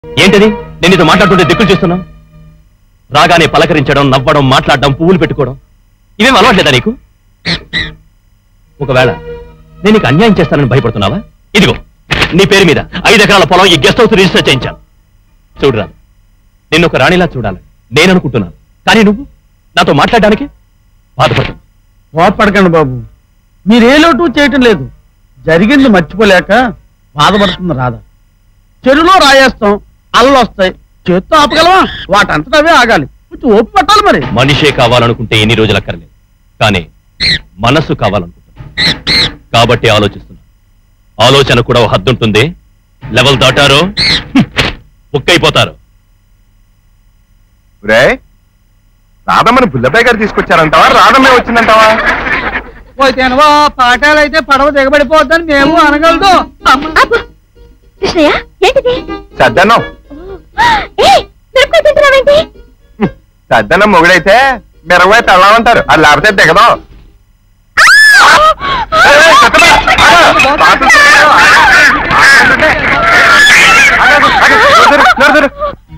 ఏంటది నేను నీతో మాట్లాడుతుంటే దిక్కులు చేస్తున్నావు రాగానే పలకరించడం నవ్వడం మాట్లాడడం పువ్వులు పెట్టుకోవడం ఇవేం అలవాట్లేదా నీకు ఒకవేళ నేను నీకు అన్యాయం చేస్తానని భయపడుతున్నావా ఇదిగో నీ పేరు మీద ఐదు ఎకరాల పొలం ఈ గెస్ట్ హౌస్ రిజిస్టర్ చేయించాను చూడరా నిన్ను ఒక రాణిలా చూడాలని నేను అనుకుంటున్నాను కానీ నువ్వు నాతో మాట్లాడడానికి బాధపడుతున్నావు కోపడకండి బాబు మీరే లోటు చేయటం లేదు జరిగింది మర్చిపోలేక బాధపడుతుంది రాదా చెరువులో రాయేస్తాం అల్లలు వస్తాయి చేత్తో ఆపగలవా వాటంతట అవే ఆగాలి కొంచెం ఓపి పట్టాలి మరి మనిషే కావాలనుకుంటే ఎన్ని రోజులు అక్కర్లేదు కానీ మనస్సు కావాలనుకుంటున్నా కాబట్టి ఆలోచిస్తున్నా ఆలోచన కూడా ఓ హద్దుంటుంది లెవెల్ దాటారో హ్మ్, బుక్ అయిపోతారు రే రాధమ్మని బుల్లబాయ్ గారు తీసుకొచ్చారంటావా రాధమ్మే వచ్చిందంటావా పోతేనవా పాఠాలు అయితే పడవ దిగబడిపోద్దని మేము అనగలదు అబ్బో కృష్ణయ్య ఏంటిది సద్దన్నం ఏ మిరపకాయ తింటున్నావేంటి సద్దన్నం మొగుడైతే మిరవై తళ్ళమంటారు అది లేకపోతే దిగదాం ఏయ్, ఏయ్, సత్తమ్మ, ఆగు, పాటలు తీయకు, ఆగు, ఆగు, ఆగు, ఆగు, నోరు తెరు, నోరు తెరు.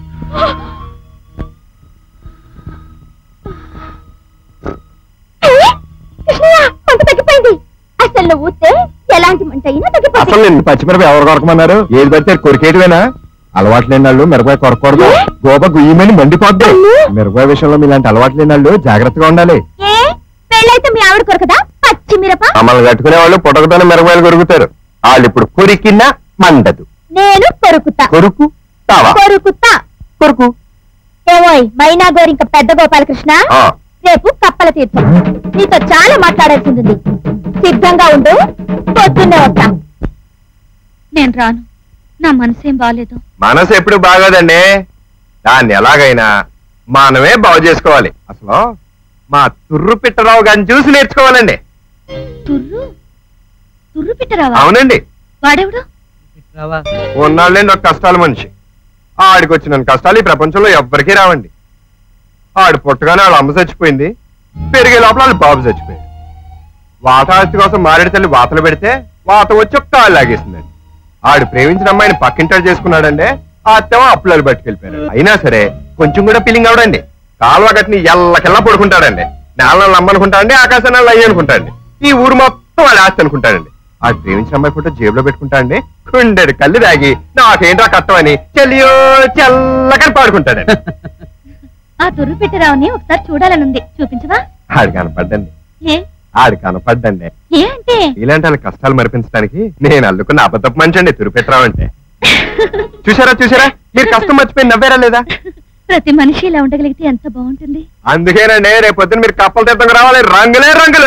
ఏ, కృష్ణయ్య మంట తగ్గిపోయింది అసలు నువ్వు ఊస్తే ఎలాంటి మంట అయినా అసలు తగ్గిపోతుంది నిన్ను పచ్చిమిరప ఎవరు కొరకమన్నారు ఏది పడితే కొరికేటివేనా అలవాటు లేని వాళ్ళు మిరపకాయ కొరకూడదు గోప గుయ్యమని మండిపోద్ది అమ్మో. మిరపకాయ విషయంలో మీలాంటి అలవాటు లేని వాళ్ళు జాగ్రత్తగా ఉండాలి ఏ పెళ్ళైతే మీ ఆవిడ కొరకదా పచ్చి మిరప మమ్మల్ని కట్టుకునే వాళ్ళు పుట్టకతోనే మిరపకాయలు కొరుకుతారు వాళ్ళు ఇప్పుడు కొరికినా మండదు నేను కొరుకుతా కొరుకు తావా కొరుకుతా కొరుకు ఏమోయ్ మైనా గోరింక పెద్ద గోపాలకృష్ణ ఆ, రేపు కప్పల తీర్థం నీతో చాలా మాట్లాడాల్సింది ఉంది. సిద్ధంగా ఉండు పొద్దున్నే వస్తా నేను రాను నా మనసేం బాగాలేదు మనసు ఎప్పుడు బాగోదండి దాన్ని ఎలాగైనా మనమే బాగు చేసుకోవాలి అసలు మా తుర్రు పిట్టరావు గారిని చూసి నేర్చుకోవాలండి తుర్రు తుర్రు పిట్టరావా అవునండి వాడెవడు ఉన్నాళ్ళండి ఒక కష్టాల మనిషి ఆడికి వచ్చిన కష్టాలు ఈ ప్రపంచంలో ఎవ్వరికీ రావండి ఆడు పుట్టగానే వాళ్ళ అమ్మ చచ్చిపోయింది పెరిగే లోపల వాళ్ళ బాబు చచ్చిపోయాడు వాతావరణం కోసం మారేడు తల్లి వాతలు పెడితే వాత వచ్చి ఒక కాళ్ళు లాగేసిందండి ఆడు ప్రేమించిన అమ్మాయిని పక్కింటాడు చేసుకున్నాడండి ఆ అత్తేమో అప్పులాలు పట్టుకెళ్ళిపోయాడు అయినా సరే కొంచెం కూడా ఫీలింగ్ అవడండి కాలువ గట్టిని ఎల్లకెల్లా పడుకుంటాడండి నేల నమ్మనుకుంటాడండి ఆకాశాన్ని అయ్యి అనుకుంటాడండి ఈ ఊరు మొత్తం వాడి ఆస్తి అనుకుంటాడండి ఆడు ప్రేమించిన అమ్మాయి ఫోటో జేబులో పెట్టుకుంటాడండి కుండెడు కళ్ళు దాగి నాకేంట్రా కట్టం అని చెల్లియో చెల్లకని పాడుకుంటాడండి ఆ తుర్రు పిట్టరావుని ఒకసారి చూడాలనుంది చూపించవా ఆడు కనపడ్డండి ఏ ఆడు కనపడ్డండి ఏ అంటే ఇలాంటి వాళ్ళ కష్టాలు మరిపించడానికి నేను అల్లుకున్న అబద్ధపు మంచి అండి తిరుపెట్టరావు అంటే చూసారా చూసారా మీరు కష్టం మర్చిపోయి నవ్వారా లేదా ప్రతి మనిషి ఇలా ఉండగలిగితే ఎంత బాగుంటుంది అందుకేనండి రేపు పొద్దున్న మీరు కప్పల తీర్థంగా రావాలి రంగులే రంగులు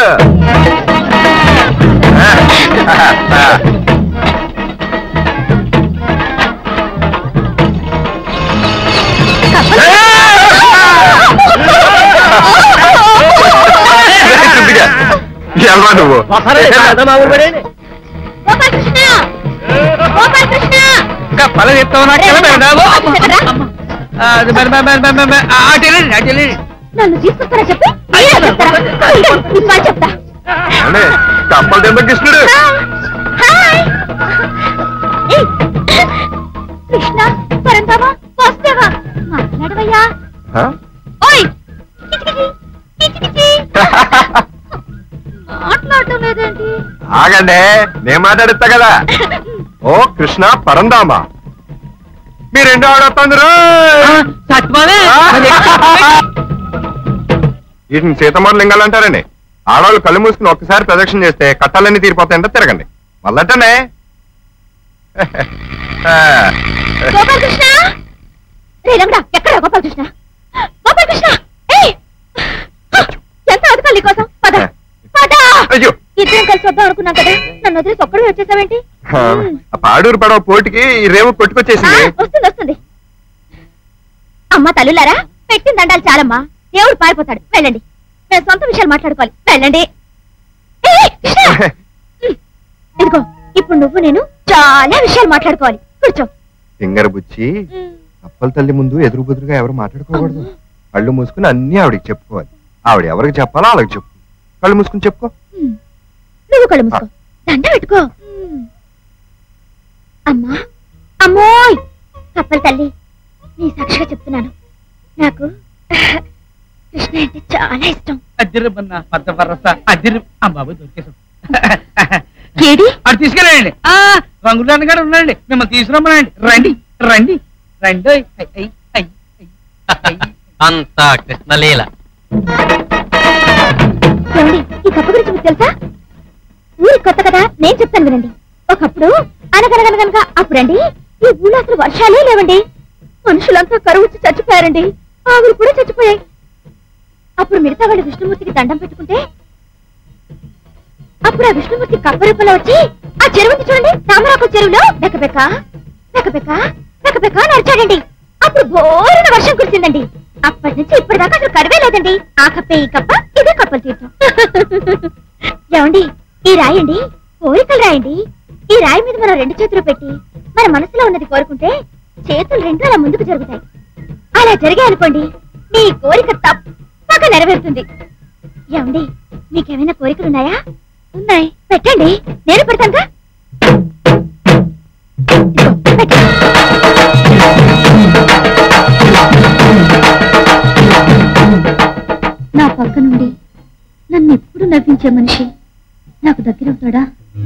ఎవరా నువ్వు గోపాలకృష్ణ గోపాలకృష్ణ పల నన్ను తీసుకొస్తారా చెప్పి మీరే చెప్తారా? ఉండండి, మీకు వాళ్ళు చెప్తా ఏమండి? కప్పల తీర్థం కృష్ణుడు హాయ్ ఏయ్, కృష్ణ పరంతావా వస్తావా మాట్లాడవయ్యా హ? ఓయ్ కిచికిచి, కిచికిచి. మాట్లాడటం లేదేంటి ఆగండి నేను మాట్లాడుతా కదా ఓ కృష్ణ పరందామా మీరెండో ఆడొస్తుందరు వీటిని సీతమ్మడు లింగాలు అంటారండి ఆడవాళ్ళు కళ్ళు మూసుకుని ఒక్కసారి ప్రదక్షిణ చేస్తే కట్టాలన్నీ తీరిపోతాయంటే తిరగండి మళ్ళంటనే గోపాలకృష్ణ రే రంగడా ఎక్కడ గోపాలకృష్ణ గోపాలకృష్ణ ఏయ్ ఎంత అదకాలి కోసం పద పద అయ్యో ఇద్దరం కలిసి వద్దాం అనుకున్నాం కదా నన్ను వదిలేసి ఒక్కడే వచ్చేసావేంటి ఆ పాడూరు పడవ పోటీకి ఈ రేవు ఆ, కొట్టుకొచ్చేసింది వస్తుంది వస్తుంది అమ్మ తల్లులారా పెట్టిన దండాలు చాలమ్మా దేవుడు పారిపోతాడు వెళ్ళండి మేము సొంత విషయాలు మాట్లాడుకోవాలి వెళ్ళండి ఏయ్, కృష్ణ! ఉమ్, ఇదిగో ఇప్పుడు నువ్వు నేను చాలా విషయాలు మాట్లాడుకోవాలి కూర్చో సింగర్ బుచ్చి అప్పల తల్లి ముందు ఎదురు బుదురుగా ఎవరు మాట్లాడుకోకూడదు కళ్ళు మూసుకుని అన్ని ఆవిడకి చెప్పుకోవాలి ఆవిడ ఎవరికి చెప్పాలో వాళ్ళకి చెప్పు కళ్ళు మూసుకుని చెప్పుకో ఉమ్, నువ్వు కళ్ళు మూసుకో దండ పెట్టుకో ఉమ్. అమ్మా అమ్మోయ్ కప్పల తల్లి నీ సాక్షిగా చెప్తున్నాను నాకు కృష్ణ అంటే చాలా ఇష్టం అదిరిమన్నా పద్ద వరస అదిరి ఆ బాబు దొరికేసాం ఏడి అటు తీసుకెళ్ళండి ఆ రంగులు గారు ఉన్నాయండి మిమ్మల్ని తీసుకురమ్మనండి రండి రండి రండి ఓయ్. ఐ, ఐ, ఐ, ఐ, ఐ. అంతా కృష్ణలీల ఏమండి ఈ కప్ప గురించి మీకు తెలుసా ఊరి కొత్త కదా నేను చెప్తాను వినండి ఒకప్పుడు అనగనగనగనగా అప్పుడండి ఈ ఊళ్ళో అసలు వర్షాలే లేవండి మనుషులంతా కరువు వచ్చి చచ్చిపోయారండి ఆవులు కూడా చచ్చిపోయాయి అప్పుడు మిగతా వాళ్ళు విష్ణుమూర్తికి దండం పెట్టుకుంటే అప్పుడు ఆ విష్ణుమూర్తి కప్ప రూపంలో వచ్చి ఆ చెరువు ఉంది చూడండి తామరాకు చెరువులో బెక్కబెక్క బెక్కబెక్క బెక్కబెక్క నడిచాడండి అప్పుడు బోరున వర్షం కురిసిందండి అప్పటి నుంచి ఇప్పటిదాకా అసలు కరువే లేదండి ఆ కప్పే ఈ కప్ప ఇదే కప్పలు తీర్థం ఏమండి ఈ రాయండి కోరికలు రాయండి ఈ రాయి మీద మనం రెండు చేతులు పెట్టి మన మనసులో ఉన్నది కోరుకుంటే చేతులు రెండు అలా ముందుకు జరుగుతాయి అలా జరిగాయి అనుకోండి మీ కోరిక తప్పక నెరవేరుతుంది ఏమండి మీకేమైనా కోరికలు ఉన్నాయా ఉన్నాయి పెట్టండి నేను పెడతానుగా ఇదిగో, పెట్టండి. నా పక్క నుండి నన్ను ఎప్పుడు నవ్వించే మనిషి నాకు దగ్గరవుతాడా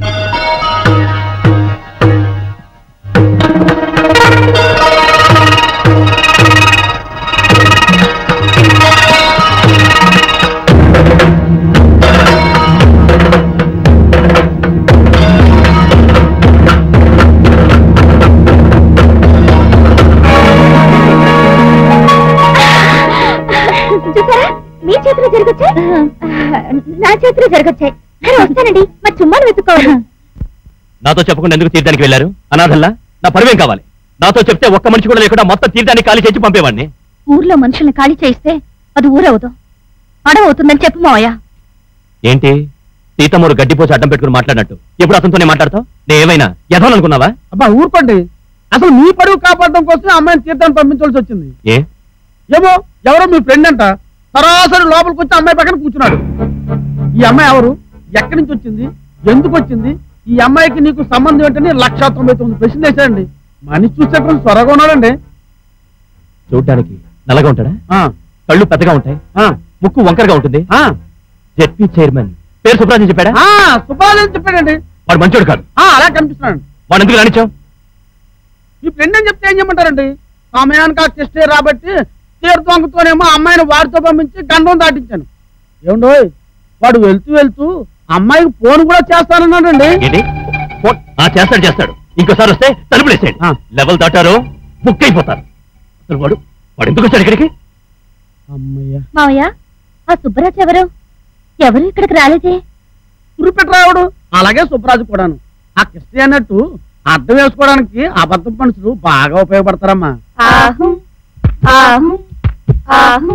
చూసారా మీ చేతిలో జరగచ్చాయి నా చేతిలో జరగచ్చాయి సరే వస్తానండి మరి చుమ్మాను వెతుక్కోవాలి నాతో చెప్పకుండా ఎందుకు తీర్థానికి వెళ్ళారు అనాథల్లా నా పరువేం కావాలి నాతో చెప్తే ఒక్క మనిషి కూడా లేకుండా మొత్తం తీర్థానికి ఖాళీ చేసి పంపేవాడిని ఊర్లో మనుషుల్ని ఖాళీ చేయిస్తే అది ఊరవదు అడవవుతుందని చెప్పు మావయ్య ఏంటి సీతమ్మరు గడ్డిపోసి అడ్డం పెట్టుకుని మాట్లాడినట్టు ఎప్పుడు అతనితోనే మాట్లాడతావు నేను ఏమైనా ఎదవనుకున్నావా అబ్బా ఊరుకోండి అసలు మీ పరువు కాపాడడం కోసం అమ్మాయిని తీర్థాన్ని పంపించాల్సి వచ్చింది ఏ ఏమో ఎవరో మీ ఫ్రెండ్ అంట సరాసరి లోపలికి వచ్చి అమ్మాయి పక్కన కూర్చున్నాడు ఈ అమ్మాయి ఎవరు ఎక్కడి నుంచి వచ్చింది ఎందుకు వచ్చింది ఈ అమ్మాయికి నీకు సంబంధం ఏంటని లక్ష తొంభై తొమ్మిది ప్రశ్నలు వేశాడండి మనిషి చూస్తే కొంచెం త్వరగా ఉన్నాడండి చూడ్డానికి నల్లగా ఉంటాడా ఆ, కళ్ళు పెద్దగా ఉంటాయి ఆ, ముక్కు వంకరగా ఉంటుంది ఆ, జెడ్పీ చైర్మన్ పేరు సుబ్రాజన్ చెప్పాడా ఆ, సుబ్బారావు చెప్పాడండి వాడు మంచోడు కాదు ఆ, అలా కనిపిస్తున్నాడు వాడు ఎందుకు రానిచ్చావు మీ ఫ్రెండ్ అని చెప్తే ఏం చేయమంటారండి సమయానికి ఆ కిష్టే రాబట్టి తీర్థంకుతోనేమో అమ్మాయిని వాడితో పంపించి గండం దాటించాను ఏమండోయ్ వాడు వెళ్తూ వెళ్తూ అమ్మాయికి ఫోన్ కూడా చేస్తానన్నాడండి ఏంటి ఫోన్? ఆ చేస్తాడు చేస్తాడు ఇంకోసారి వస్తే తలుపులేసేయండి ఆ. లెవెల్ దాటారు బుక్ అయిపోతారు అసలు వాడు వాడు ఎందుకు వచ్చాడు ఇక్కడికి అమ్మయ్య మావయ్య ఆ సుబ్బరాజు ఎవరు ఎవరు ఇక్కడికి రాలేదే కురిపెట్టరావుడు అలాగే సుబ్బరాజు కూడాను ఆ కిష్టి అన్నట్టు అర్థం వేసుకోవడానికి అబద్ధం మనుషులు బాగా ఉపయోగపడతారమ్మా ఆహు ఆహు ఆహు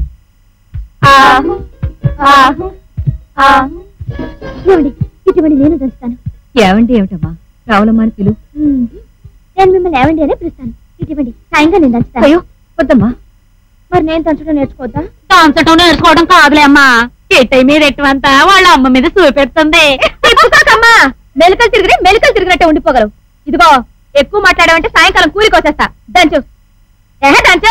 ఆహు ఆహు ఆహు ఏమండి ఇటువంటి నేను దంచుతాను ఏమండి ఏమిటమ్మా రావులమ్మా అని పిలు మ్మ్. నేను మిమ్మల్ని ఏమండి అనే పిలుస్తాను ఇటువంటి సాయంగా నేను దంచుతాను అయ్యో వద్దమ్మా మరి నేను దంచడం నేర్చుకోవద్దా డాన్సటం నేర్చుకోవడం కాదులే అమ్మా ఎట్టై మీద ఎట్టవంతా వాళ్ళ అమ్మ మీద చూపెడుతుంది తిప్పుకోకమ్మా మెలికలు తిరిగి మెలికలు తిరిగినట్టే ఉండిపోగలవు ఇదిగో ఎక్కువ మాట్లాడావంటే సాయంకాలం కూలికొచ్చేస్తా దంచు ఏహే దంచు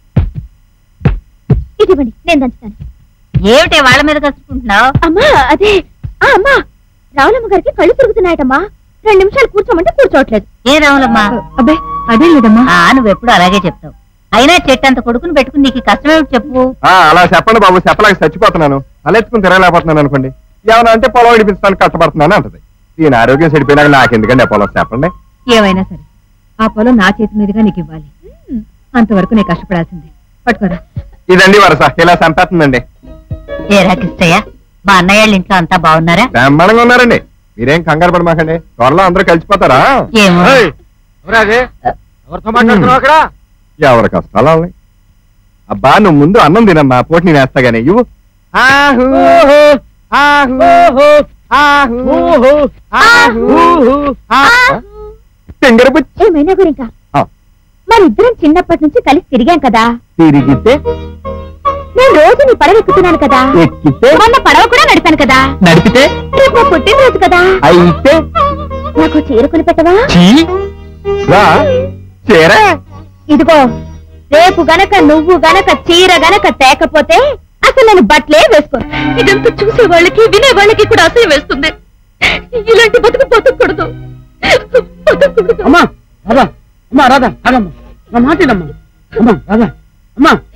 ఇటువంటి నేను దంచుతాను ఏమిటి వాళ్ళ మీద కసుకుంటున్నావు అమ్మా అదే ఆ అమ్మా రావులమ్మ గారికి కళ్ళు తిరుగుతున్నాయటమ్మా రెండు నిమిషాలు కూర్చోమంటే కూర్చోవట్లేదు ఏ రావులమ్మా అబ్బే అదే లేదమ్మా ఆ నువ్వెప్పుడు అలాగే చెప్తావు అయినా చెట్టంత కొడుకుని పెట్టుకుని నీకు ఈ కష్టం ఏమిటి చెప్పు ఆ, అలా చెప్పండి బాబు చెప్పలేక చచ్చిపోతున్నాను తలెత్తుకుని తిరగలేకపోతున్నాను అనుకోండి ఏమన్నా అంటే పొలం ఇడిపించడానికి కష్టపడుతున్నాను అంటది దీని ఆరోగ్యం చెడిపోయినాక నాకు ఎందుకండి ఆ పొలం చెప్పండి ఏమైనా సరే ఆ పొలం నా చేతి మీదుగా నీకు ఇవ్వాలి అంతవరకు నేను కష్టపడాల్సిందే పట్టుకోరా ఇదండి వరస ఇలా చంపేస్తుందండి ఏరా కిష్టయ్య మా అన్నయ్య వాళ్ళ ఇంట్లో అంతా బాగున్నారా బ్రహ్మాండంగా ఉన్నారండి మీరేం కంగారు పడమాకండి త్వరలో అందరూ కలిసిపోతారా ఏమో ఎవరితో మాట్లాడుతున్నావు అక్కడ ఎవరి కష్టాలు వాళ్ళవి. అబ్బా నువ్వు ముందు అన్నం తినమ్మా పోటీ నేను వేస్తా గానీ ఇవ్వు ఆహు, ఆహు, ఆహు, ఆహు, ఆహు. తింగర బుచ్చి. ఏమైనా గురింకా ఆ, మరిద్దరం చిన్నప్పటి నుంచి కలిసి తిరిగాం కదా తిరిగితే నేను రోజు నీ పడవ ఎక్కుతున్నాను కదా ఎక్కితే మొన్న పడవ కూడా నడిపాను కదా నడిపితే రేపు నా పుట్టినరోజు కదా అయితే నాకు చీర కొని పెట్టవా చీ రా చేరా ఇదిగో రేపు గనక నువ్వు గనక చీర గనక తేకపోతే అసలు నేను బట్టలే వేసుకో ఇదంతా చూసే వాళ్ళకి వినే వాళ్ళకి కూడా అసహ్యం వేస్తుంది ఇలాంటి బతుకు బతుకూడదు బతుకూడదు అమ్మా రాధా అమ్మా రాధా ఆగమ్మా నా మాట వినమ్మా అమ్మా రాధా అమ్మా